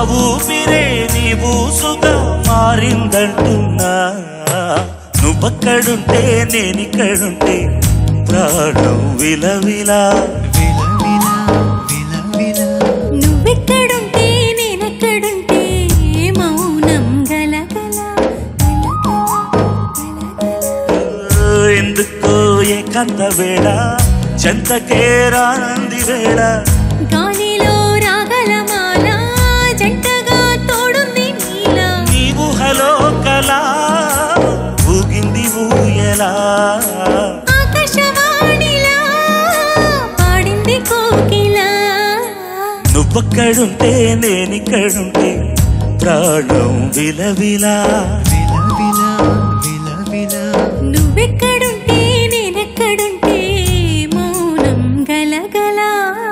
ఊపిరే నీ ఊసుగా మారిందంటున్నా నువ్వక్కడుంటే నేనిక్కడుంటే ప్రాణం విలవిలా నువ్వెక్కడుంటే నేనెక్కడుంటే మౌనం గలగల ఎందుకో ఏకాంత వేళ చెంతకే రానంది వేళ గాలిలో రాగలమాల జంటగా తోడుంది నీలా నీ ఊహలో కలా ఊగింది ఊయలా ఆకాశవాణిలా పాడింది కోకిలా నువ్వక్కడుంటే నేనిక్కడుంటే ప్రాణం విలవిలా నువ్వెక్కడుంటే నేనెక్కడుంటే మౌనం గలగల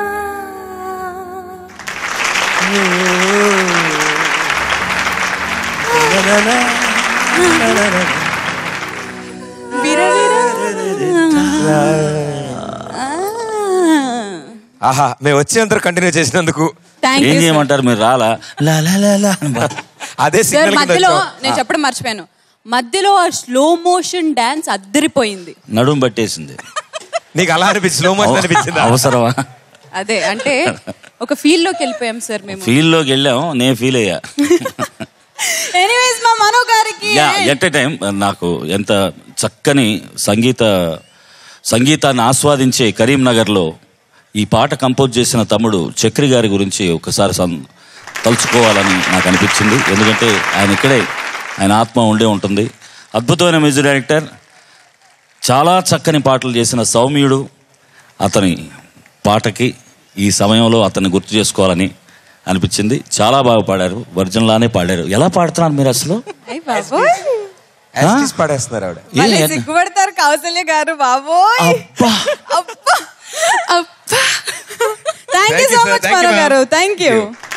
ఆహా మేము వచ్చేంత కంటిన్యూ చేసినందుకు థ్యాంక్ ఏం యూ చేయమంటారు మీరు రాలా లా లా లా లా అని బా- అదే సార్ సిగ్నల్ కింద మధ్యలో వచ్చాం. నేను చెప్పడం మర్చిపోయాను మధ్యలో ఆ స్లో మోషన్ డాన్స్ అద్దరిపోయింది నడుము పట్టేసింది నీకు అలా అనిపించి స్లో మోషన్ అనిపించిందా అవసరమా అదే అంటే ఒక ఫీల్ లోకి వెళ్ళిపోయాం సార్ మేము ఫీల్ లోకి వెళ్ళాం నేను ఫీల్ అయ్యా ఎనీవేస్ మా మనో గారికి యా ఎట్ ఏ టైం నాకు ఎంత చక్కని సంగీత సంగీతాన్ని ఆస్వాదించే కరీంనగర్లో ఈ పాట కంపోజ్ చేసిన తమ్ముడు చక్రి గారి గురించి ఒకసారి సం- తలుచుకోవాలని నాకు అనిపించింది ఎందుకంటే ఆయన ఇక్కడే ఆయన ఆత్మ ఉండే ఉంటుంది అద్భుతమైన మ్యూజిక్ డైరెక్టర్ చాలా చక్కని పాటలు చేసిన సౌమ్యుడు అతని పాటకి ఈ సమయంలో అతన్ని గుర్తు చేసుకోవాలని అనిపించింది చాలా బాగా పాడారు వర్జన్లానే పాడారు ఎలా పాడుతున్నారు మీరు అసలు అయ్ బాబోయ్ As it is పాడేస్తున్నారు ఆవిడ మళ్ళీ ఏ- సిగ్గుపడతారు కౌసల్య గారు బాబోయ్ అబ్బా అబ్బా అబ్బా thank you Thank you, so sir. Much Thank you, మనో ma'am. గారు థ్యాంక్ యూ Thank you.